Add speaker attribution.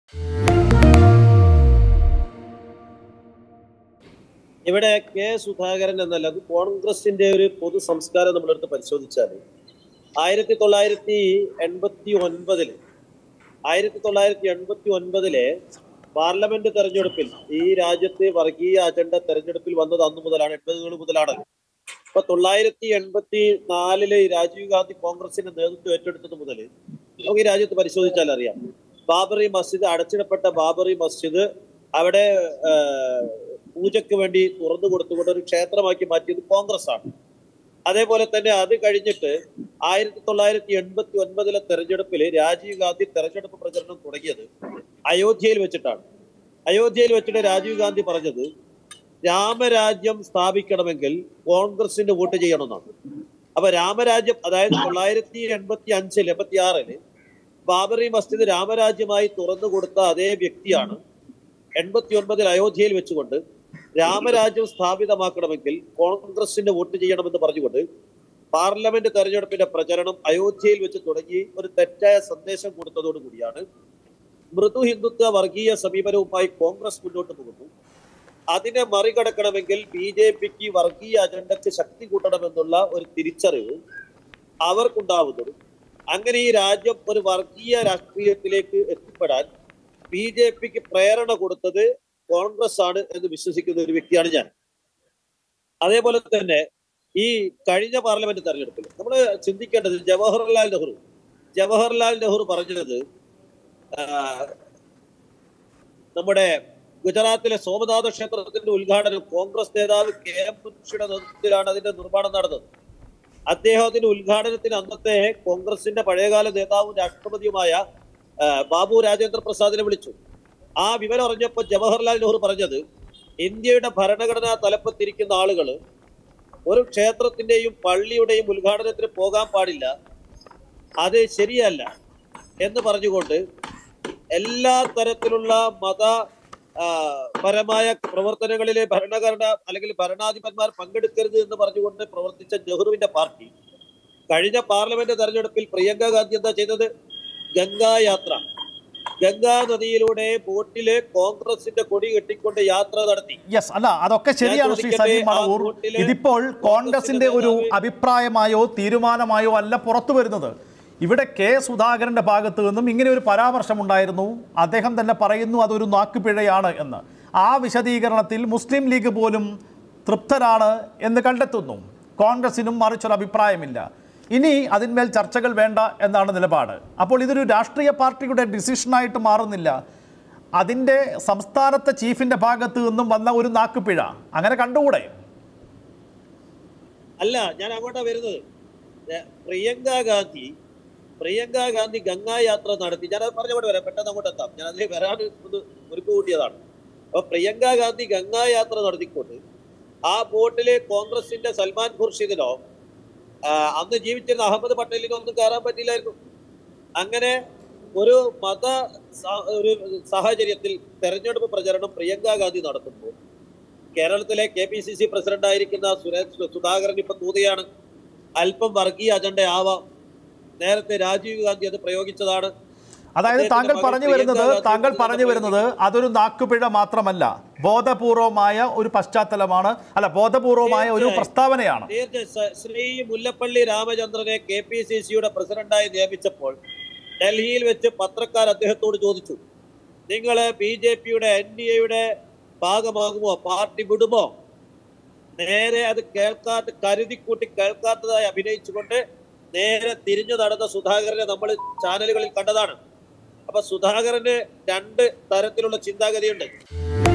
Speaker 1: ഇവിടെ കെ സുധാകരൻ എന്നല്ല അത് കോൺഗ്രസിന്റെ ഒരു പൊതു സംസ്കാരം നമ്മളെടുത്ത് പരിശോധിച്ചാൽ ആയിരത്തി തൊള്ളായിരത്തി എൺപത്തി ഒൻപതില് ആയിരത്തി തൊള്ളായിരത്തി എൺപത്തി ഒൻപതിലെ പാർലമെന്റ് തെരഞ്ഞെടുപ്പിൽ ഈ രാജ്യത്തെ വർഗീയ അജണ്ട തെരഞ്ഞെടുപ്പിൽ വന്നത് അന്നു മുതലാണ് എൺപതുകൾ മുതലാണ് ഇപ്പൊ തൊള്ളായിരത്തി എൺപത്തി നാലില് ഈ രാജീവ് ഗാന്ധി കോൺഗ്രസിന്റെ നേതൃത്വം ഏറ്റെടുത്തത് മുതൽ നമുക്ക് ഈ രാജ്യത്ത് പരിശോധിച്ചാൽ അറിയാം ബാബറി മസ്ജിദ് അടച്ചിടപ്പെട്ട ബാബറി മസ്ജിദ് അവിടെ ആ, പൂജയ്ക്ക് വേണ്ടി തുറന്നു കൊടുത്തുകൊണ്ട് ഒരു ക്ഷേത്രമാക്കി മാറ്റിയത് കോൺഗ്രസ് ആണ് അതേപോലെ തന്നെ അത് കഴിഞ്ഞിട്ട് ആയിരത്തി തൊള്ളായിരത്തി എൺപത്തി ഒൻപതിലെ തെരഞ്ഞെടുപ്പിൽ രാജീവ് ഗാന്ധി തെരഞ്ഞെടുപ്പ് പ്രചരണം തുടങ്ങിയത് അയോധ്യയിൽ വെച്ചിട്ടാണ് അയോധ്യയിൽ വെച്ചിട്ട് രാജീവ് ഗാന്ധി പറഞ്ഞത് രാമരാജ്യം സ്ഥാപിക്കണമെങ്കിൽ കോൺഗ്രസിന് വോട്ട് ചെയ്യണമെന്നാണ് അപ്പൊ രാമരാജ്യം അതായത് തൊള്ളായിരത്തി എൺപത്തി അഞ്ചിൽ എൺപത്തി ആറില് ബാബറി മസ്ജിദ് രാമരാജ്യമായി തുറന്നു കൊടുത്ത അതേ വ്യക്തിയാണ് എൺപത്തി ഒൻപതിൽ അയോധ്യയിൽ വെച്ചുകൊണ്ട് രാമരാജ്യം സ്ഥാപിതമാക്കണമെങ്കിൽ കോൺഗ്രസിന് വോട്ട് ചെയ്യണമെന്ന് പറഞ്ഞുകൊണ്ട് പാർലമെന്റ് തെരഞ്ഞെടുപ്പിന്റെ പ്രചരണം അയോധ്യയിൽ വെച്ച് തുടങ്ങി ഒരു തെറ്റായ സന്ദേശം കൊടുത്തതോടുകൂടിയാണ് മൃദു ഹിന്ദുത്വ വർഗീയ സമീപനവുമായി കോൺഗ്രസ് മുന്നോട്ട് പോകുന്നു അതിനെ മറികടക്കണമെങ്കിൽ ബി ജെ പിക്ക് വർഗീയ അജണ്ടയ്ക്ക് ശക്തി കൂട്ടണമെന്നുള്ള ഒരു തിരിച്ചറിവ് അവർക്കുണ്ടാവുന്നതും അങ്ങനെ ഈ രാജ്യം ഒരു വർഗീയ രാഷ്ട്രീയത്തിലേക്ക് എത്തിപ്പെടാൻ ബി ജെ പിക്ക് പ്രേരണ കൊടുത്തത് കോൺഗ്രസ് ആണ് എന്ന് വിശ്വസിക്കുന്ന ഒരു വ്യക്തിയാണ് ഞാൻ അതേപോലെ തന്നെ ഈ കഴിഞ്ഞ പാർലമെന്റ് തെരഞ്ഞെടുപ്പിൽ നമ്മൾ ചിന്തിക്കേണ്ടത് ജവഹർലാൽ നെഹ്റു ജവഹർലാൽ നെഹ്റു പറഞ്ഞത് ആ, നമ്മുടെ ഗുജറാത്തിലെ സോമനാഥ ക്ഷേത്രത്തിന്റെ ഉദ്ഘാടനം കോൺഗ്രസ് നേതാവ് കെ എം മുൻഷിയുടെ നേതൃത്വത്തിലാണ് അതിന്റെ നിർമ്മാണം നടന്നത് അദ്ദേഹത്തിന്റെ ഉദ്ഘാടനത്തിന് അന്നത്തെ കോൺഗ്രസിന്റെ പഴയകാല നേതാവും രാഷ്ട്രപതിയുമായ ആ, ബാബു രാജേന്ദ്ര പ്രസാദിനെ വിളിച്ചു ആ വിവരം അറിഞ്ഞപ്പോൾ ജവഹർലാൽ നെഹ്റു പറഞ്ഞത് ഇന്ത്യയുടെ ഭരണഘടനാ തലപ്പത്തിരിക്കുന്ന ആളുകൾ ഒരു ക്ഷേത്രത്തിന്റെയും പള്ളിയുടെയും ഉദ്ഘാടനത്തിന് പോകാൻ പാടില്ല അത് ശരിയല്ല എന്ന് പറഞ്ഞുകൊണ്ട് എല്ലാ തരത്തിലുള്ള മത ആ, പരമായ പ്രവർത്തനങ്ങളിലെ ഭരണഘടന അല്ലെങ്കിൽ ഭരണാധിപന്മാർ പങ്കെടുക്കരുത് എന്ന് പറഞ്ഞുകൊണ്ട് പ്രവർത്തിച്ച നെഹ്റുവിന്റെ പാർട്ടി കഴിഞ്ഞ പാർലമെന്റ് തെരഞ്ഞെടുപ്പിൽ പ്രിയങ്ക ഗാന്ധി എന്താ ചെയ്തത് ഗംഗാ യാത്ര ഗംഗാ നദിയിലൂടെ ബോട്ടില് കോൺഗ്രസിന്റെ കൊടി കെട്ടിക്കൊണ്ട് യാത്ര നടത്തി
Speaker 2: യെസ് അല്ല അതൊക്കെ ശരിയാണ് ശ്രീ
Speaker 1: ചോദിക്കട്ടെ,
Speaker 2: സലീം
Speaker 1: ആ
Speaker 2: മടവൂർ
Speaker 1: വോട്ടില്
Speaker 2: ഇതിപ്പോൾ കോൺഗ്രസിന്റെ ഒരു
Speaker 1: നേതാവ്
Speaker 2: അഭിപ്രായമായോ തീരുമാനമായോ അല്ല പുറത്തു വരുന്നത് ഇവിടെ കെ സുധാകരന്റെ ഭാഗത്ത് നിന്നും ഇങ്ങനെ ഒരു പരാമർശം ഉണ്ടായിരുന്നു അദ്ദേഹം തന്നെ പറയുന്നു അതൊരു നാക്കുപിഴയാണ് എന്ന് ആ വിശദീകരണത്തിൽ മുസ്ലിം ലീഗ് പോലും തൃപ്തരാണ് എന്ന് കണ്ടെത്തുന്നു കോൺഗ്രസിനും മറിച്ചൊരു അഭിപ്രായമില്ല ഇനി അതിന്മേൽ ചർച്ചകൾ വേണ്ട എന്നാണ് നിലപാട് അപ്പോൾ ഇതൊരു രാഷ്ട്രീയ പാർട്ടിയുടെ ഡിസിഷനായിട്ട് മാറുന്നില്ല അതിൻ്റെ സംസ്ഥാനത്തെ ചീഫിന്റെ ഭാഗത്ത് നിന്നും വന്ന ഒരു നാക്കുപിഴ അങ്ങനെ കണ്ടുകൂടെ
Speaker 1: അല്ല ഞാൻ അങ്ങോട്ടാ വരുന്നത് ഏ, പ്രിയങ്ക ഗാന്ധി പ്രിയങ്ക ഗാന്ധി ഗംഗാ യാത്ര നടത്തി ഞാൻ അത് പറഞ്ഞങ്ങോട്ട് വരാം പെട്ടെന്ന് അങ്ങോട്ട് എത്താം ഞാൻ അതിൽ വരാൻ ഒന്ന് ഒരുക്ക് കൂട്ടിയതാണ് അപ്പൊ പ്രിയങ്ക ഗാന്ധി ഗംഗാ യാത്ര നടത്തിക്കൊണ്ട് ആ ബോട്ടില് കോൺഗ്രസിന്റെ സൽമാൻ ഖുർഷിദിനോ ആ, അന്ന് ജീവിച്ചിരുന്ന അഹമ്മദ് പട്ടേലിനോ ഒന്നും കയറാൻ പറ്റില്ലായിരുന്നു അങ്ങനെ ഒരു മത സ- ഒരു സാഹചര്യത്തിൽ തെരഞ്ഞെടുപ്പ് പ്രചരണം പ്രിയങ്ക ഗാന്ധി നടത്തുമ്പോൾ കേരളത്തിലെ K P C C president ആയിരിക്കുന്ന സുരേഷ് സുധാകരൻ ഇപ്പൊ തൂതിയാണ് അല്പം വർഗീയ അജണ്ട ആവാം നേരത്തെ രാജീവ് ഗാന്ധി അത് പ്രയോഗിച്ചതാണ്
Speaker 2: അതായത്
Speaker 1: അദ്ദേഹത്തിന്റെ
Speaker 2: താങ്കൾ
Speaker 1: മകൻ
Speaker 2: പറഞ്ഞു
Speaker 1: പ്രിയങ്ക
Speaker 2: വരുന്നത്
Speaker 1: ഗാന്ധി
Speaker 2: താങ്കൾ
Speaker 1: ഇത്
Speaker 2: പറഞ്ഞു വരുന്നത് അതൊരു നാക്കുപിഴ മാത്രമല്ല ബോധപൂർവമായ ഒരു പശ്ചാത്തലമാണ് അല്ല ബോധപൂർവമായ ഒരു
Speaker 1: തീർച്ചയായും.
Speaker 2: പ്രസ്താവനയാണ്
Speaker 1: തീർച്ചയായും സ- ശ്രീ മുല്ലപ്പള്ളി രാമചന്ദ്രനെ കെ പി സി സിയുടെ പ്രസിഡന്റായി നിയമിച്ചപ്പോൾ ഡൽഹിയിൽ വെച്ച് പത്രക്കാർ അദ്ദേഹത്തോട് ചോദിച്ചു നിങ്ങൾ ബി ജെ പിയുടെ എൻ ഡി എയുടെ ഭാഗമാകുമോ പാർട്ടി വിടുമോ നേരെ അത് കേൾക്കാത്ത കരുതിക്കൂട്ടി കേൾക്കാത്തതായി അഭിനയിച്ചുകൊണ്ട് നേരെ തിരിഞ്ഞു നടന്ന സുധാകരനെ നമ്മൾ ചാനലുകളിൽ കണ്ടതാണ് അപ്പൊ സുധാകരന് രണ്ട് തരത്തിലുള്ള ചിന്താഗതിയുണ്ട്